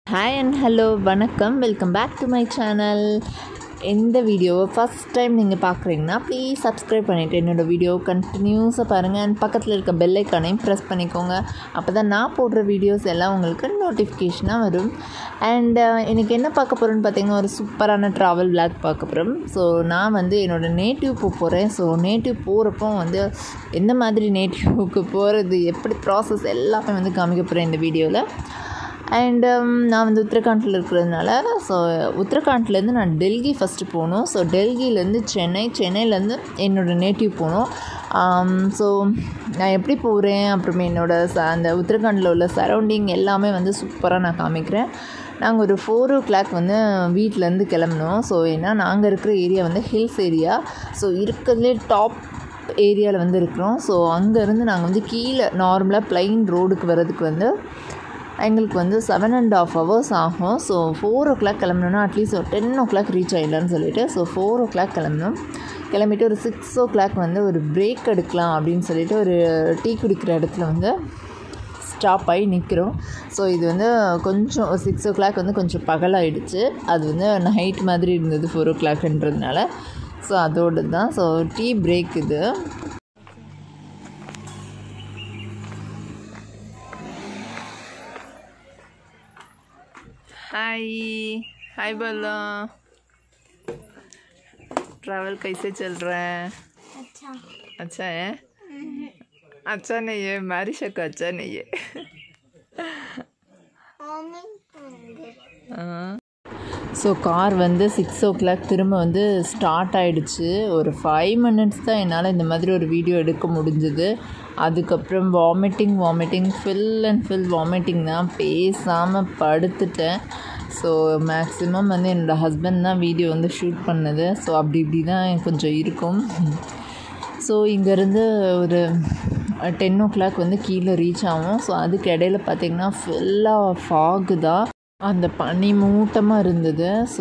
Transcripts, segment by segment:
Hi and hello வணக்கம் welcome back to my channel இந்த வீடியோவை ஃபஸ்ட் டைம் நீங்கள் பார்க்குறீங்கன்னா ப்ளீஸ் சப்ஸ்கிரைப் பண்ணிவிட்டு என்னோடய வீடியோ கண்டினியூஸாக பாருங்கள் அண்ட் பக்கத்தில் இருக்க பெல் ஐக்கானையும் ப்ரெஸ் பண்ணிக்கோங்க அப்போ தான் நான் போடுற வீடியோஸ் எல்லாம் உங்களுக்கு நோட்டிஃபிகேஷனாக வரும் அண்ட் இன்றைக்கி என்ன பார்க்க போகிறோன்னு பார்த்தீங்கன்னா ஒரு சூப்பரான ட்ராவல் விளாக் பார்க்க போகிறோம் ஸோ நான் வந்து என்னோடய நேட்டிவ் போக போகிறேன் ஸோ நேட்டிவ் போகிறப்போ வந்து எந்த மாதிரி நேட்டிவ்க்கு போகிறது எப்படி ப்ராசஸ் எல்லாமே வந்து காமிக்க போகிறேன் இந்த வீடியோவில் அண்டு நான் வந்து உத்தரகாண்டில் இருக்கிறதுனால ஸோ உத்தரகாண்ட்லேருந்து நான் டெல்லி ஃபஸ்ட்டு போகணும் ஸோ டெல்லியிலேருந்து சென்னை சென்னையிலேருந்து என்னோடய நேட்டிவ் போகணும் ஸோ நான் எப்படி போகிறேன் அப்புறமே என்னோடய ச அந்த உத்தரகாண்டில் உள்ள சரௌண்டிங் எல்லாமே வந்து சூப்பராக நான் காமிக்கிறேன் நாங்கள் ஒரு ஃபோர் ஓ கிளாக் வந்து வீட்டிலேருந்து கிளம்புனோம் ஸோ ஏன்னா நாங்கள் இருக்கிற ஏரியா வந்து ஹில்ஸ் ஏரியா ஸோ இருக்கிறதுலே டாப் ஏரியாவில் வந்து இருக்கிறோம் ஸோ அங்கேருந்து நாங்கள் வந்து கீழே நார்மலாக ப்ளைன் ரோடுக்கு வர்றதுக்கு வந்து எங்களுக்கு வந்து செவன் அண்ட் ஆஃப் ஹவர்ஸ் ஆகும் ஸோ ஃபோர் ஓ கிளாக் கிளம்பணுன்னா அட்லீஸ்ட் ஒரு டென் ஓ கிளாக் ரீச் ஆகிடலான்னு சொல்லிட்டு ஸோ ஃபோர் ஓ கிளாக் கிளம்பணும் கிளம்பிட்டு ஒரு சிக்ஸ் ஓ கிளாக் வந்து ஒரு பிரேக் எடுக்கலாம் அப்படின்னு சொல்லிட்டு ஒரு டீ குடிக்கிற இடத்துல வந்து ஸ்டாப் ஆகி நிற்கிறோம் ஸோ இது வந்து கொஞ்சம் சிக்ஸ் ஓ கிளாக் வந்து கொஞ்சம் பகலாயிடுச்சு அது வந்து நைட் மாதிரி இருந்தது ஃபோர் ஓ கிளாக்ன்றதுனால ஸோ அதோடு தான் ஸோ டீ பிரேக் இது हाय हाय बोलो ट्रैवल कैसे चल रहा है अच्छा अच्छा है अच्छा नहीं है बारिश का अच्छा नहीं है ஸோ கார் வந்து சிக்ஸ் ஓ கிளாக் திரும்ப வந்து ஸ்டார்ட் ஆகிடுச்சு ஒரு ஃபைவ் மினிட்ஸ் தான் என்னால் இந்த மாதிரி ஒரு வீடியோ எடுக்க முடிஞ்சுது அதுக்கப்புறம் vomiting vomiting full and full vomiting தான் பேசாமல் படுத்துட்டேன் ஸோ மேக்ஸிமம் வந்து என்னோடய ஹஸ்பண்ட் தான் வீடியோ வந்து ஷூட் பண்ணது ஸோ அப்படி இப்படி தான் கொஞ்சம் இருக்கும் ஸோ இங்கேருந்து ஒரு டென் ஓ கிளாக் வந்து கீழே ரீச் ஆகும் ஸோ அதுக்கு இடையில பார்த்திங்கன்னா ஃபுல்லாக ஃபாகு தான் அந்த பனி மூட்டமாக இருந்தது ஸோ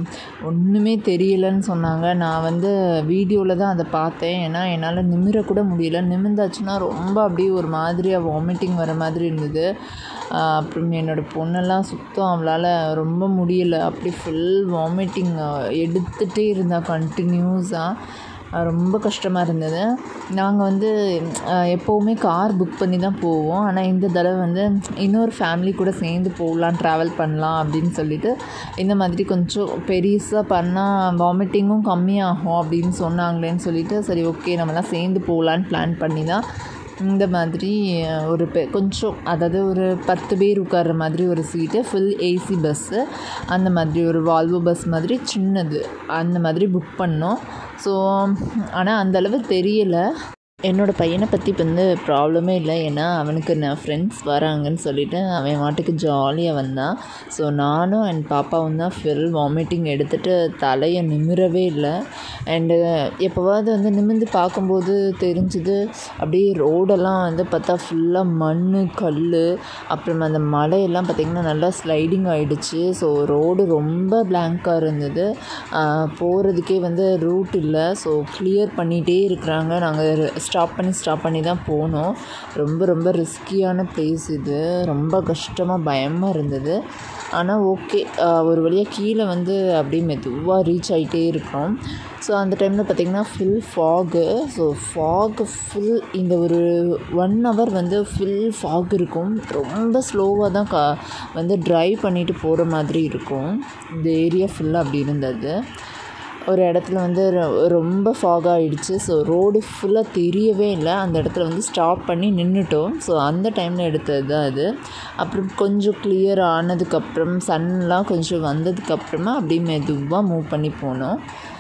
ஒன்றுமே தெரியலன்னு சொன்னாங்க நான் வந்து வீடியோவில் தான் அதை பார்த்தேன் ஏன்னா என்னால் நிமிரக்கூட முடியல நிமிர்ந்தாச்சுன்னா ரொம்ப அப்படியே ஒரு மாதிரியாக வாமிட்டிங் வர மாதிரி இருந்தது அப்புறம் என்னோடய பொண்ணெல்லாம் சுத்தம் அவளால் ரொம்ப முடியலை அப்படி ஃபுல் வாமிட்டிங் எடுத்துகிட்டே இருந்தால் கண்டினியூஸாக ரொம்ப கஷ்டமாக இருந்தது நாங்கள் வந்து எப்போவுமே கார் புக் பண்ணி தான் போவோம் ஆனால் இந்த தடவை வந்து இன்னொரு ஃபேமிலி கூட சேர்ந்து போகலாம் ட்ராவல் பண்ணலாம் அப்படின்னு சொல்லிட்டு இந்த மாதிரி கொஞ்சம் பெருசாக பண்ணால் வாமிட்டிங்கும் கம்மியாகும் அப்படின்னு சொன்னாங்களேன்னு சொல்லிட்டு சரி ஓகே நம்மலாம் சேர்ந்து போகலான்னு பிளான் பண்ணி தான் இந்த மாதிரி ஒரு பெ கொஞ்சம் அதாவது ஒரு பத்து பேர் உட்கார்ற மாதிரி ஒரு சீட்டு ஃபுல் ஏசி பஸ்ஸு அந்த மாதிரி ஒரு வால்வோ பஸ் மாதிரி சின்னது அந்த மாதிரி புக் பண்ணோம் ஸோ ஆனால் அந்தளவு தெரியலை என்னோடய பையனை பற்றி இப்போ வந்து ப்ராப்ளமே இல்லை ஏன்னா அவனுக்கு நான் ஃப்ரெண்ட்ஸ் வராங்கன்னு சொல்லிவிட்டு அவன் மாட்டுக்கு ஜாலியாக வந்தான் ஸோ நானும் அண்ட் பாப்பாவும் தான் ஃபுல் வாமிட்டிங் எடுத்துகிட்டு தலையை நிமிரவே இல்லை அண்டு எப்போவாவது வந்து நிமிர்ந்து பார்க்கும்போது தெரிஞ்சுது அப்படியே ரோடெல்லாம் வந்து பார்த்தா ஃபுல்லாக மண் கல் அப்புறம் அந்த மலையெல்லாம் பார்த்திங்கன்னா நல்லா ஸ்லைடிங் ஆகிடுச்சு ஸோ ரோடு ரொம்ப பிளாங்காக இருந்தது போகிறதுக்கே வந்து ரூட் இல்லை ஸோ கிளியர் பண்ணிகிட்டே இருக்கிறாங்க நாங்கள் ஸ்டாப் பண்ணி ஸ்டாப் பண்ணி தான் போனோம் ரொம்ப ரொம்ப ரிஸ்கியான ப்ளேஸ் இது ரொம்ப கஷ்டமாக பயமாக இருந்தது ஆனால் ஓகே ஒரு வழியாக கீழே வந்து அப்படியே மெதுவாக ரீச் ஆகிட்டே இருக்கிறோம் ஸோ அந்த டைமில் பார்த்திங்கன்னா full fog so fog full இந்த ஒரு ஒன் ஹவர் வந்து ஃபுல் ஃபாக் இருக்கும் ரொம்ப ஸ்லோவாக தான் கா வந்து ட்ரைவ் பண்ணிவிட்டு போகிற மாதிரி இருக்கும் இந்த ஏரியா ஃபுல்லாக அப்படி இருந்தது ஒரு இடத்துல வந்து ரொம்ப ஃபாக் ஆகிடுச்சு ஸோ ரோடு ஃபுல்லாக தெரியவே இல்லை அந்த இடத்துல வந்து ஸ்டாப் பண்ணி நின்றுட்டோம் ஸோ அந்த டைமில் எடுத்தது தான் அது அப்புறம் கொஞ்சம் கிளியர் ஆனதுக்கப்புறம் சன்லாம் கொஞ்சம் வந்ததுக்கப்புறமா அப்படியே மெதுவாக மூவ் பண்ணி போனோம்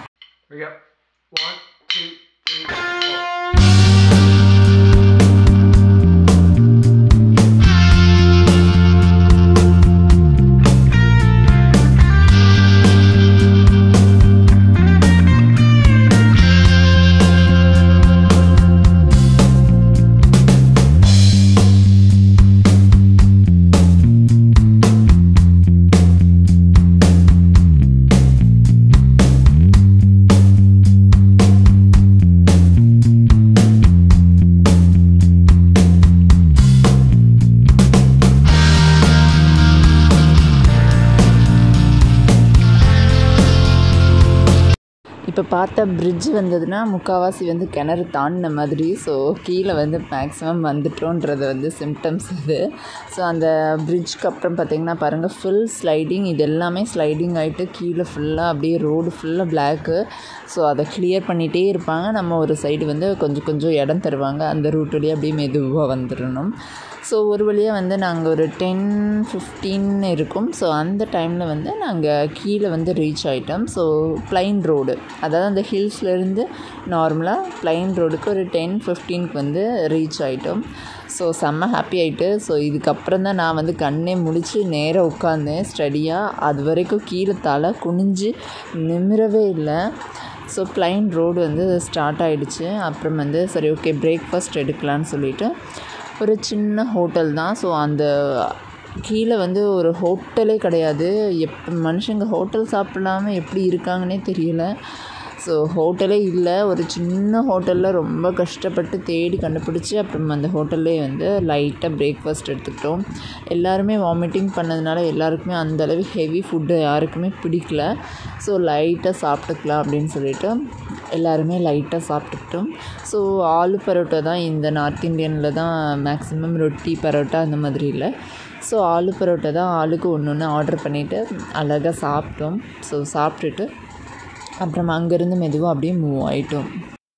We go. One, two, three, four. இப்போ பார்த்த பிரிட்ஜ் வந்ததுன்னா முக்கால்வாசி வந்து கிணறு தாண்டின மாதிரி ஸோ கீழே வந்து மேக்ஸிமம் வந்துட்டோன்றது வந்து சிம்டம்ஸ் இது ஸோ அந்த பிரிட்ஜ்க்கு அப்புறம் பார்த்திங்கன்னா பாருங்கள் ஃபுல் ஸ்லைடிங் இது எல்லாமே ஸ்லைடிங் ஆகிட்டு கீழே ஃபுல்லாக அப்படியே ரோடு ஃபுல்லாக பிளாக்கு ஸோ அதை கிளியர் பண்ணிகிட்டே இருப்பாங்க நம்ம ஒரு சைடு வந்து கொஞ்சம் கொஞ்சம் இடம் தருவாங்க அந்த ரூட் வழியாக அப்படியே மெதுவாக வந்துடணும் ஸோ ஒரு வழியாக வந்து நாங்கள் ஒரு டென் ஃபிஃப்டீன் இருக்கும் ஸோ அந்த டைமில் வந்து நாங்கள் கீழே வந்து ரீச் ஆகிட்டோம் ஸோ ப்ளைன் ரோடு அதாவது அந்த ஹில்ஸ்லேருந்து நார்மலாக ப்ளைன் ரோடுக்கு ஒரு டென் ஃபிஃப்டீனுக்கு வந்து ரீச் ஆகிட்டோம் ஸோ செம்ம ஹாப்பி ஆகிட்டு ஸோ இதுக்கப்புறம் தான் நான் வந்து கண்ணே முடித்து நேராக உட்காந்தேன் ஸ்டடியாக அது வரைக்கும் கீழே தலை குனிஞ்சு நிமிரவே இல்லை ஸோ ப்ளைன் ரோடு வந்து ஸ்டார்ட் ஆகிடுச்சு அப்புறம் வந்து சரி ஓகே பிரேக்ஃபாஸ்ட் எடுக்கலான்னு சொல்லிவிட்டு ஒரு சின்ன ஹோட்டல் தான் ஸோ அந்த கீழே வந்து ஒரு ஹோட்டலே கிடையாது எப் மனுஷங்க ஹோட்டல் சாப்பிடாம எப்படி இருக்காங்கன்னே தெரியல ஸோ ஹோட்டலே இல்லை ஒரு சின்ன ஹோட்டலில் ரொம்ப கஷ்டப்பட்டு தேடி கண்டுபிடிச்சி அப்புறம் அந்த ஹோட்டல்லே வந்து லைட்டாக பிரேக்ஃபாஸ்ட் எடுத்துக்கிட்டோம் எல்லாருமே வாமிட்டிங் பண்ணதுனால எல்லாருக்குமே அந்தளவு ஹெவி ஃபுட்டு யாருக்குமே பிடிக்கல ஸோ லைட்டாக சாப்பிட்டுக்கலாம் அப்படின்னு சொல்லிட்டு எல்லாருமே லைட்டாக சாப்பிட்டுக்கிட்டோம் ஸோ ஆலு பரோட்டா தான் இந்த நார்த் இந்தியனில் தான் மேக்ஸிமம் ரொட்டி பரோட்டா அந்த மாதிரி இல்லை ஸோ ஆலு பரோட்டா தான் ஆளுக்கு ஒன்று ஒன்று ஆர்டர் பண்ணிவிட்டு அழகாக சாப்பிட்டோம் ஸோ சாப்பிட்டுட்டு அப்புறம் அங்கேருந்து மெதுவாக அப்படியே மூவ் ஆகிட்டோம்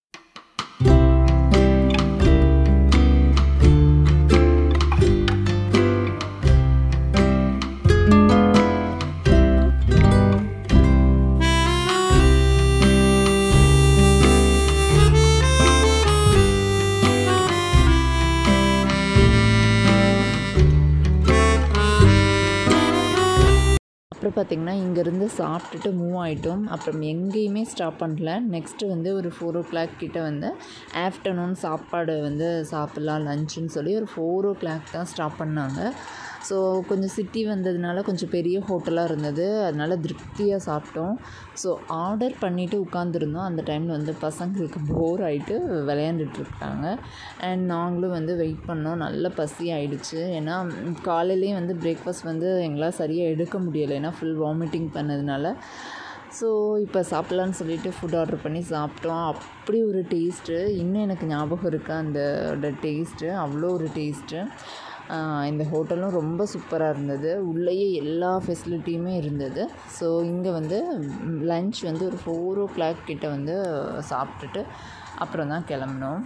அப்புறம் பார்த்திங்கன்னா இங்கேருந்து சாப்பிட்டுட்டு மூவ் ஆகிட்டோம் அப்புறம் எங்கேயுமே ஸ்டாப் பண்ணல நெக்ஸ்ட்டு வந்து ஒரு ஃபோர் ஓ கிளாக் கிட்டே வந்து ஆஃப்டர்நூன் சாப்பாடு வந்து சாப்பிட்லாம் லஞ்சுன்னு சொல்லி ஒரு ஃபோர் ஓ கிளாக் தான் ஸ்டாப் பண்ணாங்க ஸோ கொஞ்சம் சிட்டி வந்ததுனால கொஞ்சம் பெரிய ஹோட்டலாக இருந்தது அதனால் திருப்தியாக சாப்பிட்டோம் ஸோ ஆர்டர் பண்ணிவிட்டு உட்காந்துருந்தோம் அந்த டைமில் வந்து பசங்களுக்கு போர் ஆகிட்டு விளையாண்டுட்ருக்காங்க அண்ட் நாங்களும் வந்து வெயிட் பண்ணோம் நல்ல பசி ஆயிடுச்சு ஏன்னா காலையிலேயே வந்து பிரேக்ஃபாஸ்ட் வந்து எங்களால் சரியாக எடுக்க முடியலை ஏன்னா ஃபுல் வாமிட்டிங் பண்ணதுனால ஸோ இப்போ சாப்பிட்லான்னு சொல்லிட்டு ஃபுட் ஆர்டர் பண்ணி சாப்பிட்டோம் அப்படி ஒரு டேஸ்ட்டு இன்னும் எனக்கு ஞாபகம் இருக்குது அந்த டேஸ்ட்டு அவ்வளோ ஒரு டேஸ்ட்டு இந்த ஹோட்டலும் ரொம்ப சூப்பராக இருந்தது உள்ளேயே எல்லா ஃபெசிலிட்டியுமே இருந்தது ஸோ இங்கே வந்து லன்ச் வந்து ஒரு ஃபோர் ஓ கிளாக் கிட்ட வந்து சாப்பிட்டுட்டு அப்புறம் தான் கிளம்புனோம்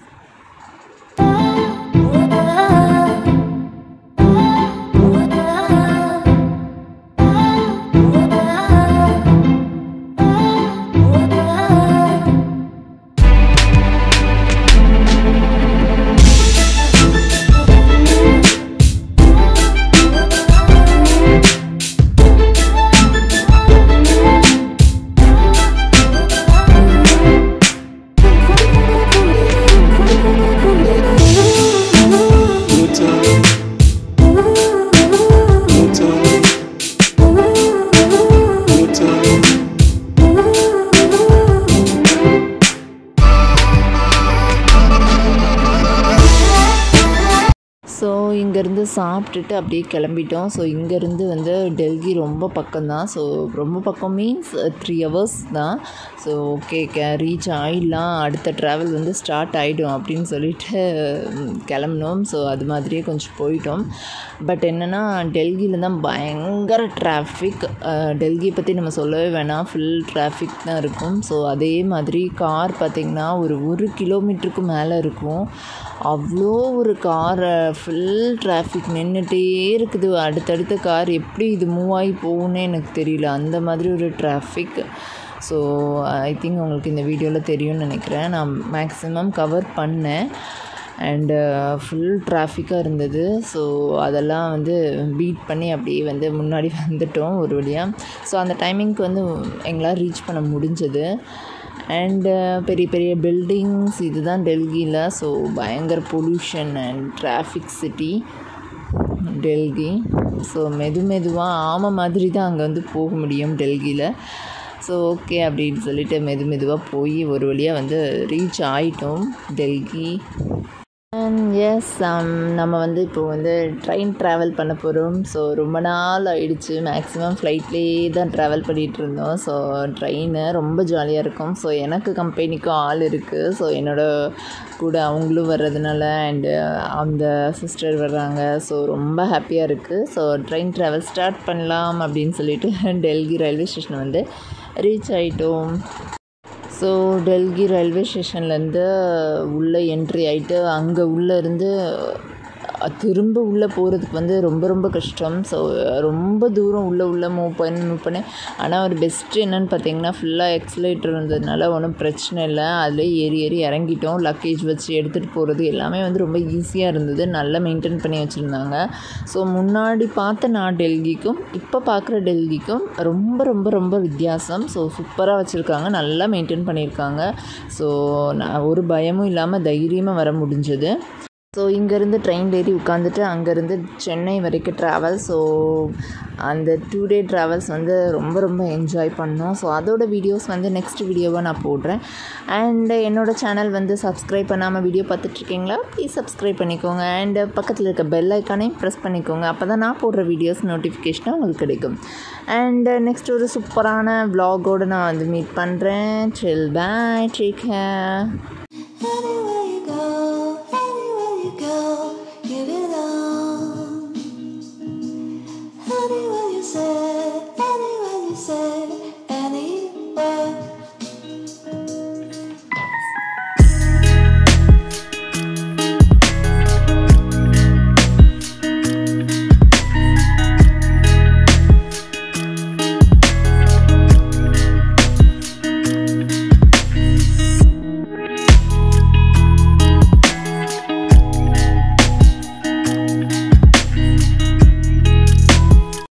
ஸோ இங்கேருந்து சாப்பிட்டுட்டு அப்படியே கிளம்பிட்டோம் ஸோ இங்கேருந்து வந்து டெல்லி ரொம்ப பக்கம்தான் ஸோ ரொம்ப பக்கம் மீன்ஸ் த்ரீ ஹவர்ஸ் தான் ஸோ ஓகே கே ரீச் ஆகிடலாம் அடுத்த ட்ராவல் வந்து ஸ்டார்ட் ஆகிடும் அப்படின்னு சொல்லிட்டு கிளம்பினோம் ஸோ அது மாதிரியே கொஞ்சம் போயிட்டோம் பட் என்னென்னா டெல்லியில் தான் பயங்கர டிராஃபிக் டெல்லியை பற்றி நம்ம சொல்லவே வேணாம் ஃபுல் டிராஃபிக் தான் இருக்கும் ஸோ அதே மாதிரி கார் பார்த்திங்கன்னா ஒரு ஒரு கிலோமீட்டருக்கு மேலே இருக்கும் அவ்வளோ ஒரு காரை ஃபுல் டிராஃபிக் நின்றுட்டே இருக்குது அடுத்தடுத்த கார் எப்படி இது மூவ் ஆகி போகும்னே எனக்கு தெரியல அந்த மாதிரி ஒரு டிராஃபிக் ஸோ ஐ திங்க் உங்களுக்கு இந்த வீடியோவில் தெரியும்னு நினைக்கிறேன் நான் மேக்ஸிமம் கவர் பண்ணேன் அண்டு ஃபுல் டிராஃபிக்காக இருந்தது ஸோ அதெல்லாம் வந்து பீட் பண்ணி அப்படியே வந்து முன்னாடி வந்துட்டோம் ஒரு வழியாக ஸோ அந்த டைமிங்க்கு வந்து எங்களால் ரீச் பண்ண முடிஞ்சது அண்டு பெரிய பெரிய பில்டிங்ஸ் இதுதான் டெல்லியில் ஸோ பயங்கர pollution and traffic city Delhi so மெது மெதுவாக ஆமை மாதிரி தான் அங்கே வந்து போக முடியும் டெல்லியில் ஸோ ஓகே அப்படின்னு சொல்லிட்டு மெது மெதுவாக போய் ஒரு வழியாக வந்து ரீச் ஆகிட்டோம் டெல்லி அண்ட் எஸ் நம்ம வந்து இப்போ வந்து ட்ரெயின் ட்ராவல் பண்ண போகிறோம் ஸோ ரொம்ப நாள் ஆயிடுச்சு மேக்ஸிமம் ஃப்ளைட்லேயே தான் ட்ராவல் பண்ணிகிட்டு இருந்தோம் ஸோ ட்ரெயின் ரொம்ப ஜாலியாக இருக்கும் ஸோ எனக்கு கம்பெனிக்கும் ஆள் இருக்குது ஸோ என்னோட கூட அவங்களும் வர்றதுனால அண்டு அந்த சிஸ்டர் வர்றாங்க ஸோ ரொம்ப ஹாப்பியாக இருக்குது ஸோ ட்ரெயின் ட்ராவல் ஸ்டார்ட் பண்ணலாம் அப்படின்னு சொல்லிட்டு டெல்லி ரயில்வே ஸ்டேஷன் வந்து ரீச் ஆகிட்டோம் ஸோ டெல்லி ரயில்வே ஸ்டேஷன்லேருந்து உள்ளே என்ட்ரி ஆகிட்டு அங்கே உள்ளே இருந்து திரும்ப உள்ளே போகிறதுக்கு வந்து ரொம்ப ரொம்ப கஷ்டம் ஸோ ரொம்ப தூரம் உள்ளே உள்ளே மூவ் பண்ணி மூவ் பண்ணி ஆனால் ஒரு பெஸ்ட்டு என்னென்னு பார்த்தீங்கன்னா ஃபுல்லாக எக்ஸலேட்டர் இருந்ததுனால ஒன்றும் பிரச்சனை இல்லை அதில் ஏறி ஏறி இறங்கிட்டோம் லக்கேஜ் வச்சு எடுத்துகிட்டு போகிறது எல்லாமே வந்து ரொம்ப ஈஸியாக இருந்தது நல்லா மெயின்டைன் பண்ணி வச்சுருந்தாங்க ஸோ முன்னாடி பார்த்த நான் டெல்லிக்கும் இப்போ பார்க்குற டெல்லிக்கும் ரொம்ப ரொம்ப ரொம்ப வித்தியாசம் ஸோ சூப்பராக வச்சுருக்காங்க நல்லா மெயின்டைன் பண்ணியிருக்காங்க ஸோ நான் ஒரு பயமும் இல்லாமல் தைரியமாக வர முடிஞ்சது ஸோ இங்கேருந்து ட்ரெயினில் ஏறி உட்காந்துட்டு அங்கேருந்து சென்னை வரைக்கும் ட்ராவல் ஸோ அந்த டூ டே ட்ராவல்ஸ் வந்து ரொம்ப ரொம்ப என்ஜாய் பண்ணோம் ஸோ அதோட வீடியோஸ் வந்து நெக்ஸ்ட் வீடியோவாக நான் போடுறேன் அண்டு என்னோடய சேனல் வந்து சப்ஸ்கிரைப் பண்ணாமல் வீடியோ பார்த்துட்ருக்கீங்களா ப்ளீஸ் சப்ஸ்கிரைப் பண்ணிக்கோங்க அண்டு பக்கத்தில் இருக்க பெல் ஐக்கானையும் ப்ரெஸ் பண்ணிக்கோங்க அப்போ தான் நான் போடுற வீடியோஸ் நோட்டிஃபிகேஷனாக உங்களுக்கு கிடைக்கும் அண்டு நெக்ஸ்ட் ஒரு சூப்பரான வ்ளாகோடு நான் வந்து மீட் பண்ணுறேன் சில் பாய் டேக் கேர்